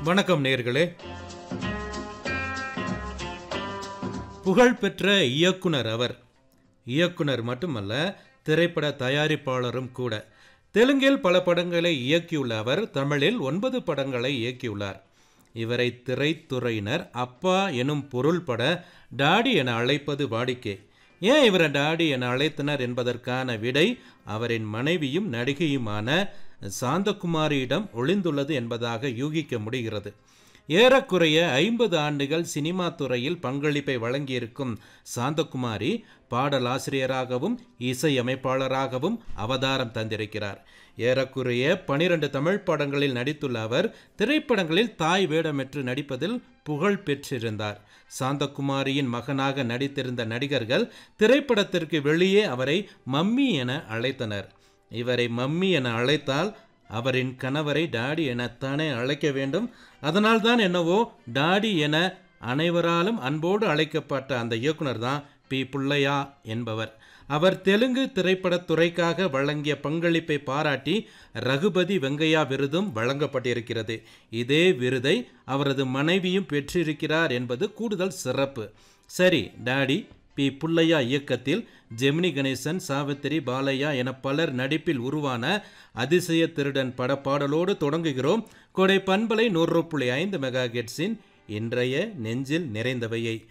வணக்கம் நேர்களே புகழ்பெற்ற இயக்குனர் அவர் இயக்குனர் மட்டுமல்ல திரைப்பட தயாரிப்பாளரும் கூட தெலுங்கில் பல படங்களை இயக்கியுள்ள அவர் தமிழில் ஒன்பது படங்களை இயக்கியுள்ளார் இவரை திரைத்துறையினர் அப்பா எனும் பொருள்பட டாடி என அழைப்பது வாடிக்கை ஏன் இவரை டாடி என அழைத்தனர் என்பதற்கான விடை அவரின் மனைவியும் நடிகையுமான சாந்தகுமாரியிடம் ஒளிந்துள்ளது என்பதாக யூகிக்க முடிகிறது ஏறக்குறைய ஐம்பது ஆண்டுகள் சினிமா துறையில் பங்களிப்பை வழங்கியிருக்கும் சாந்தகுமாரி பாடலாசிரியராகவும் இசையமைப்பாளராகவும் அவதாரம் தந்திருக்கிறார் ஏறக்குறைய பனிரெண்டு தமிழ் படங்களில் நடித்துள்ள அவர் திரைப்படங்களில் தாய் வேடமிட்டு நடிப்பதில் புகழ் பெற்றிருந்தார் சாந்தகுமாரியின் மகனாக நடித்திருந்த நடிகர்கள் திரைப்படத்திற்கு வெளியே அவரை மம்மி என அழைத்தனர் இவரை மம்மி என அழைத்தால் அவரின் கணவரை டாடி எனத்தானே அழைக்க வேண்டும் அதனால்தான் என்னவோ டாடி என அனைவராலும் அன்போடு அழைக்கப்பட்ட அந்த இயக்குனர் தான் பி புள்ளையா என்பவர் அவர் தெலுங்கு திரைப்படத் துறைக்காக வழங்கிய பங்களிப்பை பாராட்டி ரகுபதி வெங்கையா விருதும் வழங்கப்பட்டிருக்கிறது இதே விருதை அவரது மனைவியும் பெற்றிருக்கிறார் என்பது கூடுதல் சிறப்பு சரி டாடி பி புள்ளையா இயக்கத்தில் ஜெமினி கணேசன் சாவித்திரி பாலையா என பலர் நடிப்பில் உருவான அதிசய திருடன் படப்பாடலோடு தொடங்குகிறோம் கொடை பண்பலை நூறு புள்ளி ஐந்து மெகா இன்றைய நெஞ்சில் நிறைந்தவையை